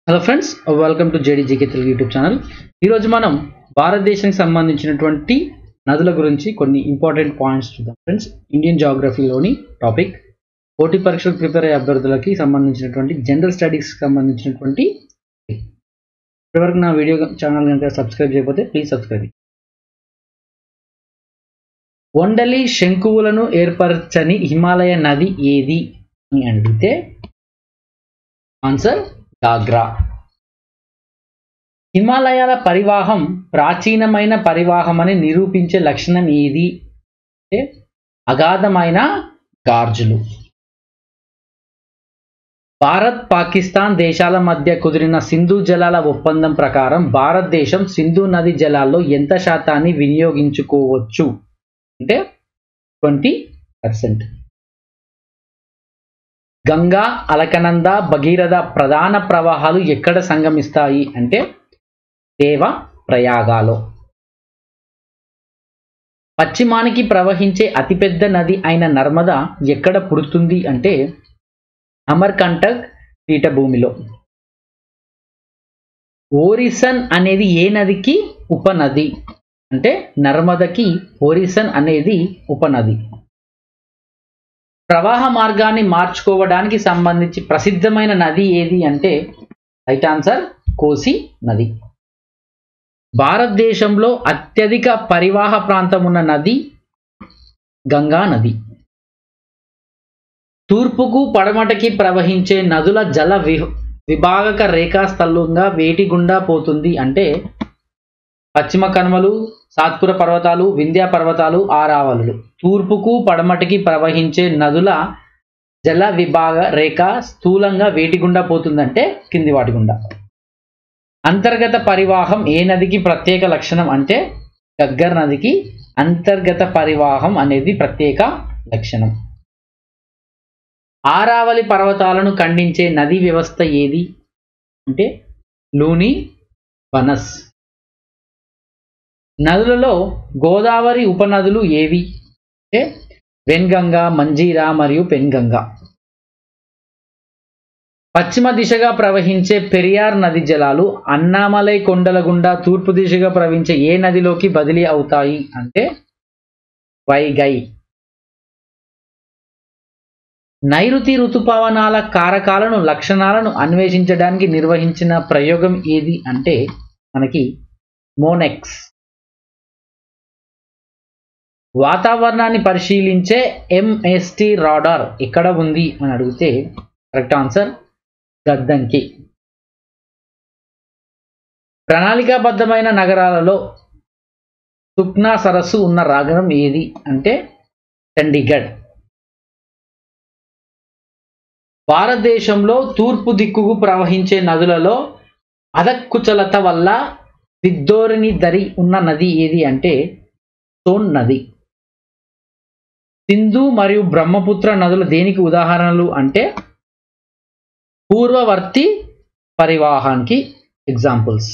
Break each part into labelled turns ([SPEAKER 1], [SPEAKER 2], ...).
[SPEAKER 1] hello friends welcome to JDGK Telugu YouTube channel ఈరోజు మనం భారతదేశానికి సంబంధించినటువంటి నదుల గురించి కొన్ని ఇంపార్టెంట్ పాయింట్స్ చూద్దాం ఫ్రెండ్స్ ఇండియన్ జాగ్రఫీలోని టాపిక్ పోటీ పరీక్షలకు ప్రిపేర్ అయ్యే అభ్యర్థులకి సంబంధించినటువంటి జనరల్ స్టడీస్కి సంబంధించినటువంటి ఇప్పటివరకు నా వీడియో ఛానల్ కనుక సబ్స్క్రైబ్ చేయకపోతే ప్లీజ్ సబ్స్క్రైబ్ వండలి శంకువులను ఏర్పరచని హిమాలయ నది ఏది అని అడిగితే ఆన్సర్ గాగ్రా హిమాలయాల పరివాహం ప్రాచీనమైన పరివాహం అని నిరూపించే లక్షణం ఏది అంటే అగాధమైన గార్జులు భారత్ పాకిస్తాన్ దేశాల మధ్య కుదిరిన సింధు జలాల ఒప్పందం ప్రకారం భారతదేశం సింధు నది జలాల్లో ఎంత శాతాన్ని వినియోగించుకోవచ్చు అంటే ట్వంటీ పర్సెంట్ గంగా అలకనంద భగీరథ ప్రధాన ప్రవాహాలు ఎక్కడ సంగమిస్తాయి అంటే దేవ ప్రయాగాలో పశ్చిమానికి ప్రవహించే అతిపెద్ద నది అయిన నర్మద ఎక్కడ పుడుతుంది అంటే అమర్కంటక్ పీఠభూమిలో ఓరిసన్ అనేది ఏ నదికి ఉపనది అంటే నర్మదకి ఓరిసన్ అనేది ఉపనది ప్రవాహ మార్గాన్ని మార్చుకోవడానికి సంబంధించి ప్రసిద్ధమైన నది ఏది అంటే రైట్ ఆన్సర్ కోసి నది భారతదేశంలో అత్యధిక పరివాహ ప్రాంతం ఉన్న నది గంగా నది తూర్పుకు పడమటకి ప్రవహించే నదుల జల వి విభాగక రేఖాస్థలంగా వేటి గుండా పోతుంది అంటే పశ్చిమ కనుమలు సాత్పుర పర్వతాలు వింధ్యా పర్వతాలు ఆరావళులు తూర్పుకు పడమటికి ప్రవహించే నదుల జల విభాగ రేఖ స్థూలంగా వేటి గుండా పోతుందంటే కింది వాటి గుండా అంతర్గత పరివాహం ఏ నదికి ప్రత్యేక లక్షణం అంటే గగ్గర్ నదికి అంతర్గత పరివాహం అనేది ప్రత్యేక లక్షణం ఆరావళి పర్వతాలను ఖండించే నదీ వ్యవస్థ ఏది అంటే లూని బనస్ నదులలో గోదావరి ఉపనదులు ఏవి అంటే వెన్గంగా మంజీరా మరియు పెన్గంగా పశ్చిమ దిశగా ప్రవహించే పెరియార్ నది జలాలు అన్నామలై కొండల గుండా తూర్పు దిశగా ప్రవహించే ఏ నదిలోకి బదిలీ అవుతాయి అంటే వైగై నైరుతి ఋతుపవనాల కారకాలను లక్షణాలను అన్వేషించడానికి నిర్వహించిన ప్రయోగం ఏది అంటే మనకి మోనెక్స్ వాతావరణాన్ని పరిశీలించే ఎంఎస్టి రాడార్ ఎక్కడ ఉంది అని అడిగితే కరెక్ట్ ఆన్సర్ గద్దంకి ప్రణాళికాబద్ధమైన నగరాలలో సుక్నా సరస్సు ఉన్న రాగరం ఏది అంటే చండీగఢ్ భారతదేశంలో తూర్పు దిక్కుకు ప్రవహించే నదులలో అదక్కుచలత వల్ల దిద్దోరిని దరి ఉన్న నది ఏది అంటే సోన్ నది సింధు మరియు బ్రహ్మపుత్ర నదులు దేనికి ఉదాహరణలు అంటే పూర్వవర్తి పరివాహానికి ఎగ్జాంపుల్స్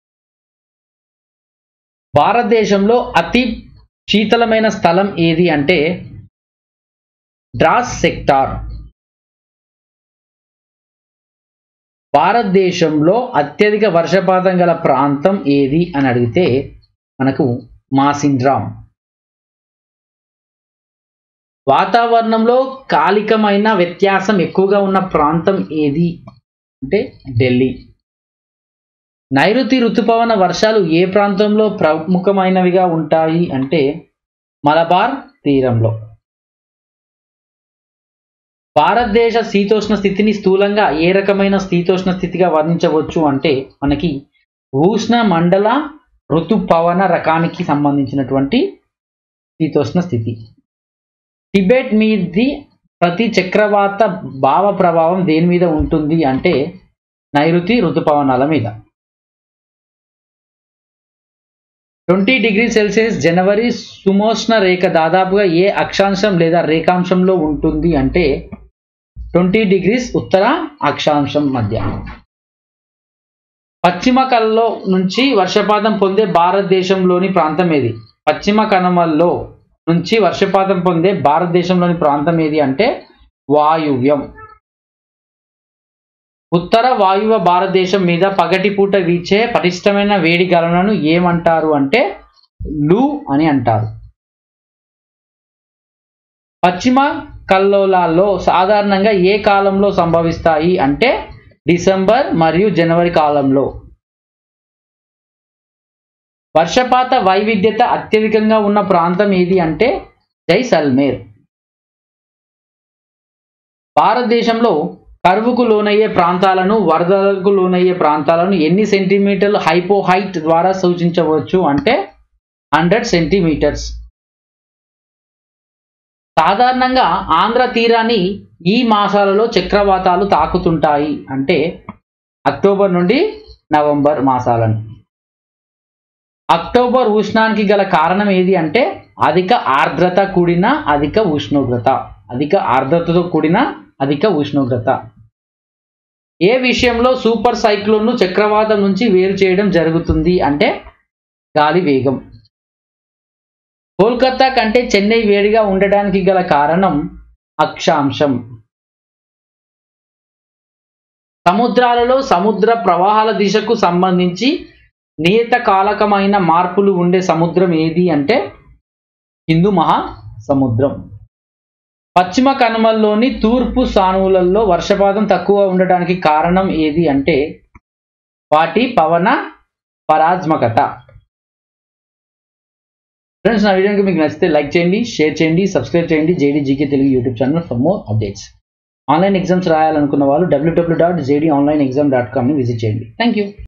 [SPEAKER 1] భారతదేశంలో అతి శీతలమైన స్థలం ఏది అంటే డ్రాస్ సెక్టార్ భారతదేశంలో అత్యధిక వర్షపాతం గల ప్రాంతం ఏది అని అడిగితే మనకు మాసిండ్రామ్ వాతావరణంలో కాలికమైన వ్యత్యాసం ఎక్కువగా ఉన్న ప్రాంతం ఏది అంటే ఢిల్లీ నైరుతి ఋతుపవన వర్షాలు ఏ ప్రాంతంలో ప్రముఖమైనవిగా ఉంటాయి అంటే మలబార్ తీరంలో భారతదేశ శీతోష్ణ స్థితిని స్థూలంగా ఏ రకమైన శీతోష్ణ స్థితిగా వర్ణించవచ్చు అంటే మనకి ఉష్ణ మండల ఋతుపవన రకానికి సంబంధించినటువంటి శీతోష్ణ స్థితి టిబెట్ మీది ప్రతి చక్రవాత భావ ప్రభావం దేని మీద ఉంటుంది అంటే నైరుతి ఋతుపవనాల మీద ట్వంటీ డిగ్రీ సెల్సియస్ జనవరి సుమోష్ణ రేఖ దాదాపుగా ఏ అక్షాంశం లేదా రేఖాంశంలో ఉంటుంది అంటే ట్వంటీ డిగ్రీస్ ఉత్తర అక్షాంశం మధ్య పశ్చిమ కలలో నుంచి వర్షపాతం పొందే భారతదేశంలోని ప్రాంతం ఏది పశ్చిమ కనుమల్లో నుంచి వర్షపాతం పొందే భారతదేశంలోని ప్రాంతం ఏది అంటే వాయువ్యం ఉత్తర వాయువ భారతదేశం మీద పగటిపూట వీచే పటిష్టమైన వేడి గాలులను ఏమంటారు అంటే లూ అని అంటారు పశ్చిమ కల్లోలాల్లో సాధారణంగా ఏ కాలంలో సంభవిస్తాయి అంటే డిసెంబర్ మరియు జనవరి కాలంలో వర్షపాత వైవిధ్యత అత్యధికంగా ఉన్న ప్రాంతం ఏది అంటే జైసల్మేర్ భారతదేశంలో కరువుకు లోనయ్యే ప్రాంతాలను వరదలకు లోనయ్యే ప్రాంతాలను ఎన్ని సెంటీమీటర్లు హైపో హైట్ ద్వారా సూచించవచ్చు అంటే హండ్రెడ్ సెంటీమీటర్స్ సాధారణంగా ఆంధ్ర తీరాన్ని ఈ మాసాలలో చక్రవాతాలు తాకుతుంటాయి అంటే అక్టోబర్ నుండి నవంబర్ మాసాలను అక్టోబర్ ఉష్ణానికి గల కారణం ఏది అంటే అధిక ఆర్ద్రత కూడిన అధిక ఉష్ణోగ్రత అధిక ఆర్ద్రతతో కూడిన అధిక ఉష్ణోగ్రత ఏ విషయంలో సూపర్ సైక్లోన్ను చక్రవాతం నుంచి వేరు చేయడం జరుగుతుంది అంటే గాలి వేగం కోల్కతా కంటే చెన్నై వేడిగా ఉండడానికి గల కారణం అక్షాంశం సముద్రాలలో సముద్ర ప్రవాహాల దిశకు సంబంధించి నియతకాలకమైన మార్పులు ఉండే సముద్రం ఏది అంటే హిందూ మహా సముద్రం పశ్చిమ కనుమల్లోని తూర్పు సానువులలో వర్షపాతం తక్కువ ఉండడానికి కారణం ఏది అంటే వాటి పవన పరాజ్మకత ఫ్రెండ్స్ నా వీడియోకి మీకు నచ్చితే లైక్ చేయండి షేర్ చేయండి సబ్స్క్రైబ్ చేయండి JD GK Telugu YouTube channel for more updates online exams రాయాలనుకున్న వాళ్ళు W W dot JD online exam dot కామ్ని విజిట్ చేయండి థ్యాంక్ యూ